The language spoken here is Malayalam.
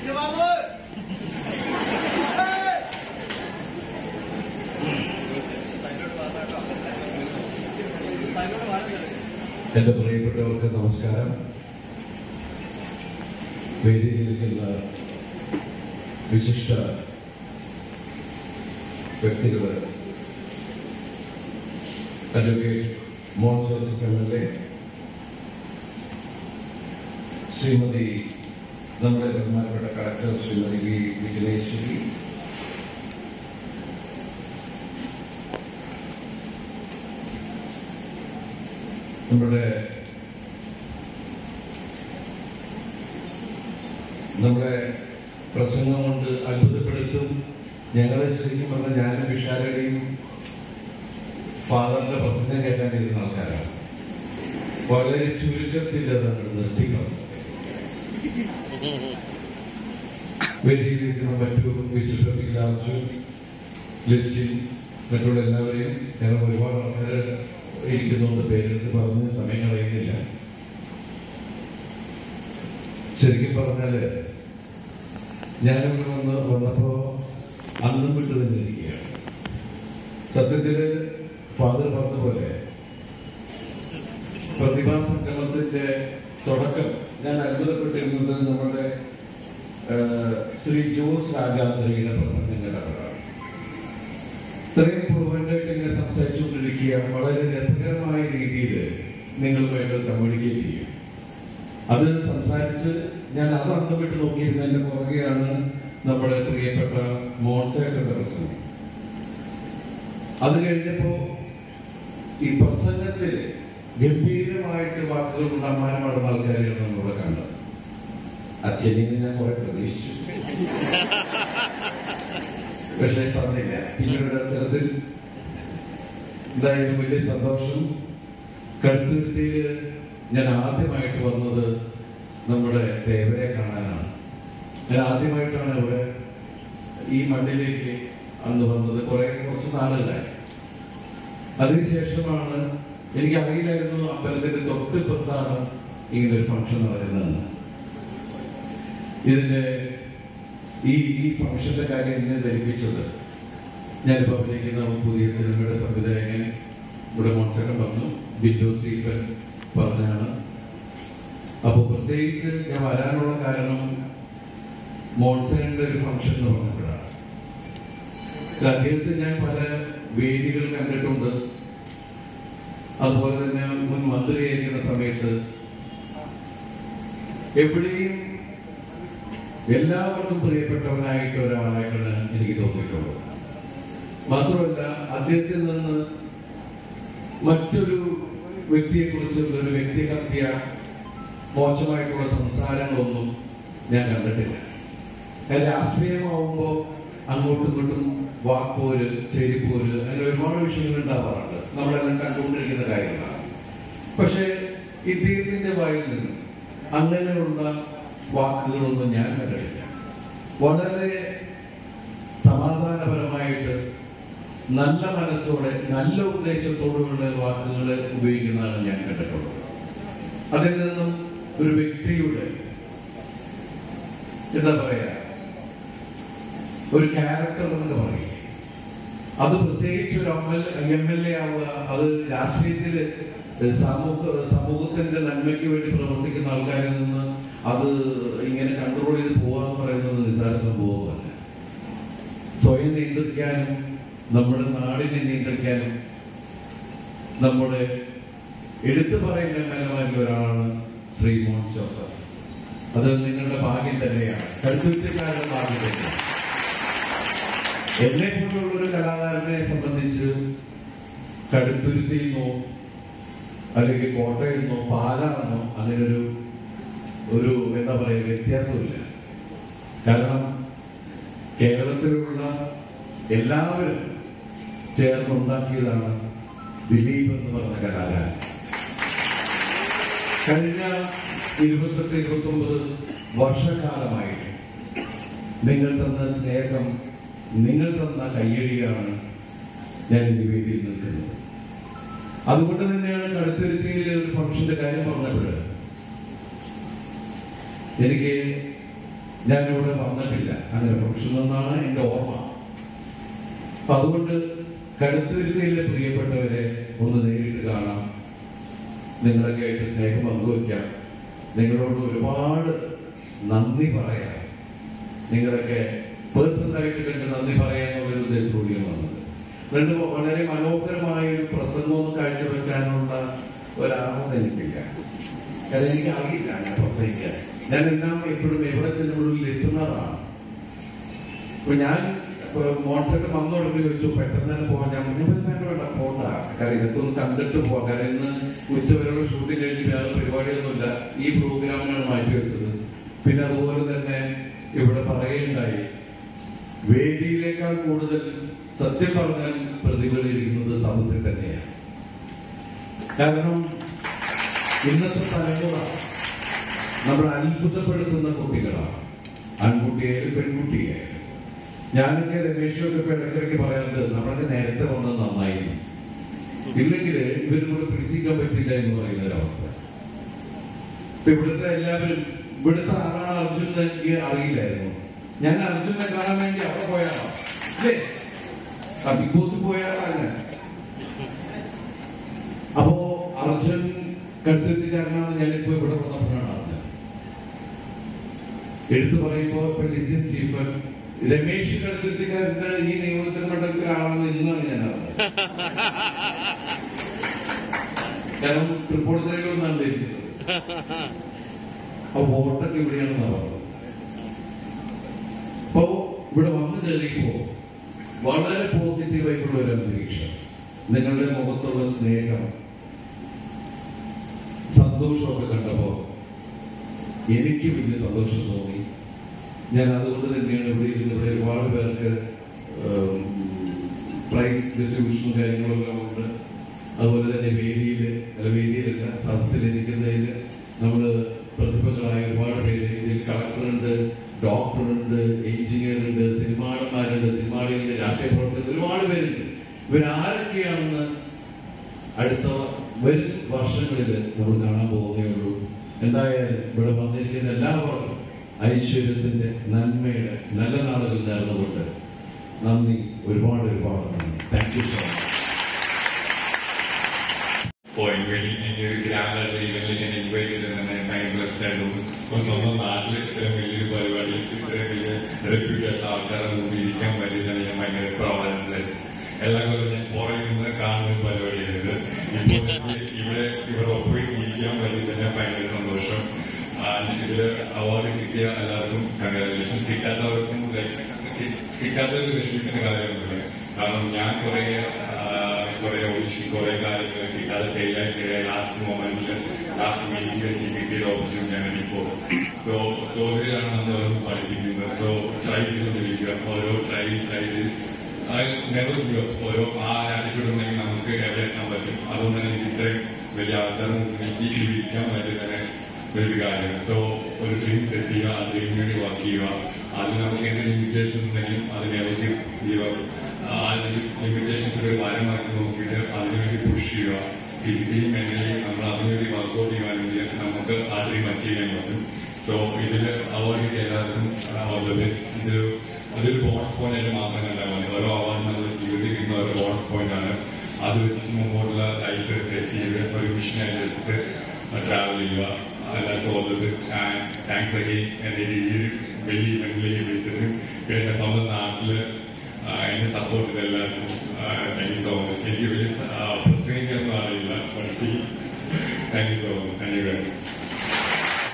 എന്റെ പ്രിയപ്പെട്ടവർക്ക് നമസ്കാരം വേദിയിലിരിക്കുന്ന വിശിഷ്ട വ്യക്തികൾ advocate Mohan Joseph M L A Shrimati നമ്മുടെ ബഹുമാനപ്പെട്ട കളക്ടർ ശ്രീമതി വി വിജയേശ്വരി നമ്മുടെ നമ്മുടെ പ്രസംഗം കൊണ്ട് അത്ഭുതപ്പെടുത്തും ഞങ്ങളെ ശരിക്കും പറഞ്ഞ ഞാനും വിശാലയുടെയും ഫാദറിന്റെ പ്രസംഗം കേൾക്കാൻ ഇരുന്ന ആൾക്കാരാണ് വളരെ ചുരുക്കത്തിൽ അതാണ് നിർത്തിക്കളഞ്ഞത് വേദിയിലിരിക്കുന്ന മറ്റു വിശിഷ്ട പിതാച്ചു ലിസ്റ്റിൽ മറ്റുള്ള എല്ലാവരെയും ഞങ്ങൾ ഒരുപാട് ആൾക്കാർ ഇരിക്കുന്നുണ്ട് പേരെടുത്ത് പറഞ്ഞ് സമയം കളയുന്നില്ല ശരിക്കും പറഞ്ഞാല് ഞാനിവിടെ വന്ന് വന്നപ്പോ അന്നും വിട്ടു തന്നെ ഇരിക്കുകയാണ് സത്യത്തില് ഫാദർ പറഞ്ഞ പോലെ പ്രതിഭാ സംഗമത്തിന്റെ തുടക്കം ഞാൻ അത്ഭുതപ്പെട്ടിരുന്നത് നമ്മുടെ ആ, ശ്രീ ജോസ് രാജാന്ത്രിയുടെ പ്രസംഗം കേട്ടപ്പോഴാണ് ഇത്രയും ഫ്ലുവൻ്റ് ആയിട്ട് ഇങ്ങനെ സംസാരിച്ചുകൊണ്ടിരിക്കുക വളരെ രസകരമായ രീതിയിൽ നിങ്ങളുമായിട്ട് കമ്മ്യൂണിക്കേറ്റ് ചെയ്യും അത് സംസാരിച്ച് ഞാൻ അത് അന്ന് വിട്ട് നോക്കിയിരുന്നതിന്റെ പുറകെയാണ് നമ്മുടെ പ്രിയപ്പെട്ട മോൺസേട്ടന്റെ പ്രസംഗം അത് കഴിഞ്ഞപ്പോ ഈ പ്രസംഗത്തിൽ ഗംഭീരമായിട്ട് വാക്കുകൾ കൊണ്ട് അമ്മാനമാടുന്ന ആൾക്കാരെയാണ് നമ്മളിവിടെ കണ്ടത് അച്ഛനെ ഞാൻ കുറെ പ്രതീക്ഷിച്ചു പക്ഷെ പറഞ്ഞില്ല പിന്നീട് അവസരത്തിൽ എന്തായാലും വലിയ സന്തോഷം കടുത്തുരുത്തിയിൽ ഞാൻ ആദ്യമായിട്ട് വന്നത് നമ്മുടെ ദേവരെ കാണാനാണ് ഞാൻ ആദ്യമായിട്ടാണ് ഇവിടെ ഈ മണ്ണിലേക്ക് അന്ന് വന്നത് കുറെ കുറച്ച് നാളുകളായി അതിനുശേഷമാണ് എനിക്ക് അറിയില്ലായിരുന്നു അമ്പലത്തിന്റെ തൊട്ടിപ്പുറത്താണ് ഇങ്ങനെ ഒരു ഫംഗ്ഷൻ നടക്കുന്നതെന്ന് ഇതിന്റെ ഈ ഈ ഫംഗ്ഷന്റെ കാര്യം എന്നെ ധരിപ്പിച്ചത് ഞാനിപ്പോ അഭിനയിക്കുന്ന പുതിയ സിനിമയുടെ സംവിധായകൻ ഇവിടെ മോൺസേട്ടൻ പറഞ്ഞു ബില്ലു സ്റ്റീഫൻ പറഞ്ഞാണ് അപ്പൊ പ്രത്യേകിച്ച് ഞാൻ വരാനുള്ള കാരണം മോൺസേട്ടന്റെ ഒരു ഫംഗ്ഷൻ എന്ന് പറഞ്ഞപ്പോഴാണ് ഇത് അദ്ദേഹത്തെ ഞാൻ പല വേദികൾ കണ്ടിട്ടുണ്ട് അതുപോലെ തന്നെ മുൻ മന്ത്രിയായിരിക്കുന്ന സമയത്ത് എവിടെയും എല്ലാവർക്കും പ്രിയപ്പെട്ടവനായിട്ട് ഒരാളായിട്ടാണ് എനിക്ക് തോന്നിയിട്ടുള്ളത് മാത്രമല്ല അദ്ദേഹത്തിൽ നിന്ന് മറ്റൊരു വ്യക്തിയെ കുറിച്ചുള്ള ഒരു വ്യക്തിഹത്യ മോശമായിട്ടുള്ള സംസാരങ്ങളൊന്നും ഞാൻ കണ്ടിട്ടില്ല ഞാൻ രാഷ്ട്രീയമാവുമ്പോൾ അങ്ങോട്ടും ഇങ്ങോട്ടും വാക്കോര് ചെരിപ്പോര് അങ്ങനെ ഒരുപാട് വിഷയങ്ങൾ ഉണ്ടാവാറുണ്ട് നമ്മളെല്ലാം കണ്ടുകൊണ്ടിരിക്കുന്ന കാര്യങ്ങളാണ് പക്ഷേ ഇദ്ദേഹത്തിന്റെ വായിൽ നിന്ന് അങ്ങനെയുള്ള വാക്കുകളൊന്നും ഞാൻ കണ്ടിട്ടില്ല വളരെ സമാധാനപരമായിട്ട് നല്ല മനസ്സോടെ നല്ല ഉദ്ദേശത്തോടുള്ള വാക്കുകൾ ഉപയോഗിക്കുന്നതാണ് ഞാൻ കണ്ടിട്ടുള്ളത് അതിൽ നിന്നും ഒരു വ്യക്തിയുടെ എന്താ പറയാ ഒരു ക്യാരക്ടർ എന്ന് പറയും അത് പ്രത്യേകിച്ച് ഒരു എം എൽ എ ആവുക അത് രാഷ്ട്രീയത്തിൽ സമൂഹ സമൂഹത്തിന്റെ നന്മയ്ക്ക് വേണ്ടി പ്രവർത്തിക്കുന്ന ആൾക്കാരിൽ നിന്ന് അത് ഇങ്ങനെ കൺട്രോൾ ചെയ്ത് പോവാന്ന് പറയുന്നത് നിസ്സാര സംഭവമല്ല സ്വയം നിയന്ത്രിക്കാനും നമ്മുടെ നാടിനെ നിയന്ത്രിക്കാനും നമ്മുടെ എടുത്തു പറയുന്ന മേലമാരിൽ ഒരാളാണ് ശ്രീ മോൻ ജോസഫ് അത് നിങ്ങളുടെ ഭാഗ്യം തന്നെയാണ് കരുത്തുറ്റക്കാരുടെ ഭാഗ്യം തന്നെയാണ് എന്നെ പോലുള്ള ഒരു കലാകാരനെ സംബന്ധിച്ച് കടുത്തുരുത്തിയിൽ നിന്നോ അല്ലെങ്കിൽ കോട്ടയിൽ നിന്നോ പാലാണെന്നോ അങ്ങനെ ഒരു ഒരു എന്താ പറയുക വ്യത്യാസമില്ല കാരണം കേരളത്തിലുള്ള എല്ലാവരും ചേർന്നുണ്ടാക്കിയതാണ് ദിലീപ് എന്ന് പറഞ്ഞ കലാകാരൻ കഴിഞ്ഞ ഇരുപത്തെട്ട് ഇരുപത്തൊമ്പത് വർഷക്കാലമായിട്ട് നിങ്ങൾ തന്ന സ്നേഹം നിങ്ങൾ തന്ന കയ്യടിയാണ് ഞാൻ ഈ വേദിയിൽ നിൽക്കുന്നത് അതുകൊണ്ട് തന്നെയാണ് കടുത്തുരുത്തിയിൽ ഒരു ഫംഗ്ഷന്റെ കാര്യം പറഞ്ഞപ്പോൾ എനിക്ക് ഞാനിവിടെ വന്നിട്ടില്ല അങ്ങനെ ഫംഗ്ഷൻ എന്നാണ് എൻ്റെ ഓർമ്മ അപ്പൊ അതുകൊണ്ട് കടുത്തുരുത്തിയിലെ പ്രിയപ്പെട്ടവരെ ഒന്ന് നേരിട്ട് കാണാം നിങ്ങളൊക്കെ ആയിട്ട് സ്നേഹം പങ്കുവയ്ക്കാം നിങ്ങളോട് ഒരുപാട് നന്ദി പറയാം നിങ്ങളൊക്കെ പേഴ്സണലായിട്ട് കണ്ട് നന്ദി പറയാനുള്ളൊരു ഉദ്ദേശത്തോടെയാണ് വന്നത് രണ്ട് വളരെ മനോഹരമായ ഒരു പ്രസംഗം കാഴ്ചവെക്കാനുള്ള ഒരാളത് എനിക്കില്ല കാരണം എനിക്ക് അറിയില്ല ഞാൻ പ്രസംഗിക്കാൻ ഞാൻ എല്ലാം എപ്പോഴും എവിടെ ചെല്ലുമ്പോഴും ലിസണറാണ് ഇപ്പൊ ഞാൻ ഇപ്പൊ മോൺസെറ്റ് വന്നോടൊപ്പം ചോദിച്ചു പെട്ടെന്ന് തന്നെ പോകാൻ ഞാൻ പറഞ്ഞു "ഇപ്പൊ വേണ്ട വേണ്ട പോണ്ട കാരണം ഇതൊക്കെ ഒന്ന് കണ്ടിട്ട് പോകാം കാരണം ഇന്ന് ഉച്ചവരെയുള്ള ഷൂട്ടിംഗ് കഴിഞ്ഞ് വേറെ പരിപാടിയൊന്നുമില്ല ഈ പ്രോഗ്രാമിനാണ് മാറ്റി വെച്ചത് പിന്നെ അതുപോലെ തന്നെ ഇവിടെ പറയുണ്ടായി വേദിയിലേക്കാൾ കൂടുതൽ സത്യം പറഞ്ഞാൽ പ്രതികളിരിക്കുന്നത് സദസ്സിൽ തന്നെയാണ് കാരണം ഇന്നത്തെ തലമുറ നമ്മളെ അത്ഭുതപ്പെടുത്തുന്ന കുട്ടികളാണ് ആൺകുട്ടിയായാലും പെൺകുട്ടിയായാലും ഞാനൊക്കെ രമേശൊക്കെ ഇപ്പൊ ഇടയ്ക്കിടയ്ക്ക് പറയാറുണ്ട് നമ്മളൊക്കെ നേരത്തെ വന്നത് നന്നായിരുന്നു ഇല്ലെങ്കിൽ ഇവരിലൂടെ പിടിച്ചിരിക്കാൻ പറ്റില്ല എന്ന് പറയുന്ന ഒരവസ്ഥ ഇപ്പൊ ഇവിടുത്തെ എല്ലാവരും ഇവിടുത്തെ ആളാണ് അർജുൻ എന്ന് എനിക്ക് അറിയില്ലായിരുന്നു ഞാൻ അർജുനെ കാണാൻ വേണ്ടി അവിടെ പോയാണോ അല്ലേ ആ ബിഗ് ബോസ് പോയാളാണ് ഞാൻ അപ്പോ അർജുൻ കടുത്തുകാരനാണ് ഞാനിപ്പോ ഇവിടെ വന്നപ്പോഴാണ് അറിഞ്ഞത് എടുത്തു പറയുമ്പോ ഇപ്പൊ ലിസിൻ സ്റ്റീഫൻ രമേശ് കടുത്തുകാരന്റെ ഈ നിയമത്തിൽ മണ്ഡലത്തിൽ ആളാണെന്ന് ഇന്നാണ് ഞാൻ അറിഞ്ഞത് കാരണം തൃപ്പൂണിത്തറയിലൊന്നാണ് ഇരിക്കുന്നത് അപ്പൊ വോട്ടൊക്കെ ഇവിടെയാണെന്ന് പറഞ്ഞത് അപ്പോ ഇവിടെ വന്നു കയറിയപ്പോ വളരെ പോസിറ്റീവായിട്ടുള്ള ഒരു അന്തരീക്ഷം നിങ്ങളുടെ മുഖത്തുള്ള സ്നേഹം സന്തോഷമൊക്കെ കണ്ടപ്പോ എനിക്ക് വലിയ സന്തോഷം തോന്നി ഞാൻ അതുകൊണ്ട് തന്നെയാണ് ഇവിടെ ഇരുന്ന് ഇവിടെ ഒരുപാട് പേർക്ക് പ്രൈസ് ഡിസ്ട്രിബ്യൂഷനും കാര്യങ്ങളെല്ലാം ഉണ്ട് അതുപോലെ തന്നെ വേദിയിൽ അല്ല വേദിയിലല്ല സദസ്സിലിരിക്കുന്നതിൽ നമ്മൾ പ്രതിഭകളായ ഒരുപാട് പേര് ഇതിൽ കളക്ടറുണ്ട് ഡോക്ടറുണ്ട് എഞ്ചിനീയർ ഉണ്ട് സിനിമാടന്മാരുണ്ട് സിനിമാടികളുണ്ട് രാഷ്ട്രീയ പ്രവർത്തകർ ഒരുപാട് പേരുണ്ട് ഇവരാരൊക്കെയാണെന്ന് അടുത്ത വരും വർഷങ്ങളിൽ നമ്മൾ കാണാൻ പോകുന്നേ ഉള്ളൂ എന്തായാലും ഇവിടെ വന്നിരിക്കുന്ന എല്ലാവർക്കും ഐശ്വര്യത്തിന്റെ നന്മയുടെ നല്ല നാളുകൾ നേർന്നുകൊണ്ട് നന്ദി ഒരുപാട് ഒരുപാട് നന്ദി thank you so much point വേണ്ടി എനിക്ക് ഒരു ഗ്രാമ ഈവനിൽ ഞാൻ ഇൻവൈറ്റ് ചെയ്തിരുന്നത് ഭയങ്കര ബ്ലസ്ഡ് ആയിരുന്നു ഇപ്പം സ്വന്തം നാട്ടിൽ ഇത്രയും വലിയൊരു പരിപാടി ഇത്രയും വലിയ റെപ്യൂട്ടഡ് ആൾക്കാരെ മുമ്പിൽ ഇരിക്കാൻ പറ്റിയതാണ് ഞാൻ ഭയങ്കര പ്രൗഡ് ബ്ലസ് എല്ലാ കൊല്ലം ഞാൻ പുറകിൽ നിന്ന് കാണുന്ന ഒരു പരിപാടിയാണിത് ഇപ്പോൾ എനിക്ക് ഇവിടെ ഇവിടെ ഒപ്പം ഇരിക്കാൻ പറ്റിയതിന് ഭയങ്കര സന്തോഷം ആ, ഇതില് അവാർഡ് കിട്ടിയ എല്ലാവർക്കും കൺഗ്രാജുലേഷൻ കിട്ടാത്തവർക്കും like, കി- കിട്ടാത്തവർക്ക് വിഷമിക്കുന്ന കാര്യമൊന്നുമില്ല കാരണം ഞാൻ കുറെ കുറെ ഓഡിഷൻ കുറെ കാര്യങ്ങൾ കിട്ടാതെ ഫെയിലായി ലാസ്റ്റ് മൊമെന്റിൽ ലാസ്റ്റ് മീറ്റിംഗിൽ എനിക്ക് കിട്ടിയ ഓപ്പർച്യൂണിറ്റി ആണ് ഇപ്പോൾ സോ തോതിലാണ് നമ്മൾ ഓരോന്ന് പഠിപ്പിക്കുന്നത് സോ ട്രൈ ചെയ്തുകൊണ്ടിരിക്കുക ഓരോ ട്രൈ ട്രൈ ചെയ്ത് നെവർ ഓരോ ആ ആറ്റിറ്റ്യൂഡ് ഉണ്ടെങ്കിൽ നമുക്ക് എവിടെ എത്താൻ പറ്റും അതുകൊണ്ട് തന്നെ എനിക്ക് ഇത്രയും വലിയ ആൾക്കാർ എനിക്ക് ജീവിക്കാൻ പറ്റുന്ന വലിയ കാര്യമാണ് സോ ഒരു ഡ്രീം സെറ്റ് ചെയ്യുക ആ ഡ്രീമിന് വേണ്ടി വർക്ക് ചെയ്യുക അതിൽ നമുക്ക് എന്തെങ്കിലും ലിമിറ്റേഷൻസ് ഉണ്ടെങ്കിൽ അതിനെ അവർക്ക് ചെയ്യുക ആ ലിമിറ്റേഷൻസ് ഒരു മരമാക്കി നോക്കിയിട്ട് അതിനുവേണ്ടി പുഷ് ചെയ്യുക ഫിസിക്കലി മെന്റലി നമ്മൾ അതിനുവേണ്ടി വർക്ക്ഔട്ട് ചെയ്യുകയാണെങ്കിൽ നമുക്ക് ആ ഡ്രീം അച്ചീവ് ചെയ്യാൻ പറ്റും സോ ഇതിൽ അവാർഡ് കിട്ടിയ എല്ലാവർക്കും ഓൾ ദ ബെസ്റ്റ് ഇതൊരു അതൊരു ബോണസ് പോയിന്റ് ആയിട്ട് മാത്രം കണ്ടാൽ മതി ഓരോ അവാർഡ് നമ്മൾ ജീവിതത്തിൽ കിട്ടുന്ന ഒരു ബോണസ് പോയിന്റ് ആണ് അത് വെച്ചിട്ട് മുമ്പോട്ടുള്ള ലൈഫ് സെറ്റ് ചെയ്ത് ഒരു മിഷനായിട്ട് എടുത്ത് ട്രാവൽ ചെയ്യുക എല്ലാവർക്കും all the best and thanks again എന്റെ ഈ ഒരു വലിയ ഇവന്റിലേക്ക് വിളിച്ചത് പിന്നെ എന്റെ സ്വന്തം നാട്ടില് ആ, എന്നെ സപ്പോർട്ട് ചെയ്ത എല്ലാവർക്കും താങ്ക് യു സോ മച്ച് എനിക്ക് വലിയ പ്രസംഗിക്കാനൊന്നും അറിയില്ല പക്ഷേ thank you so much thank you very much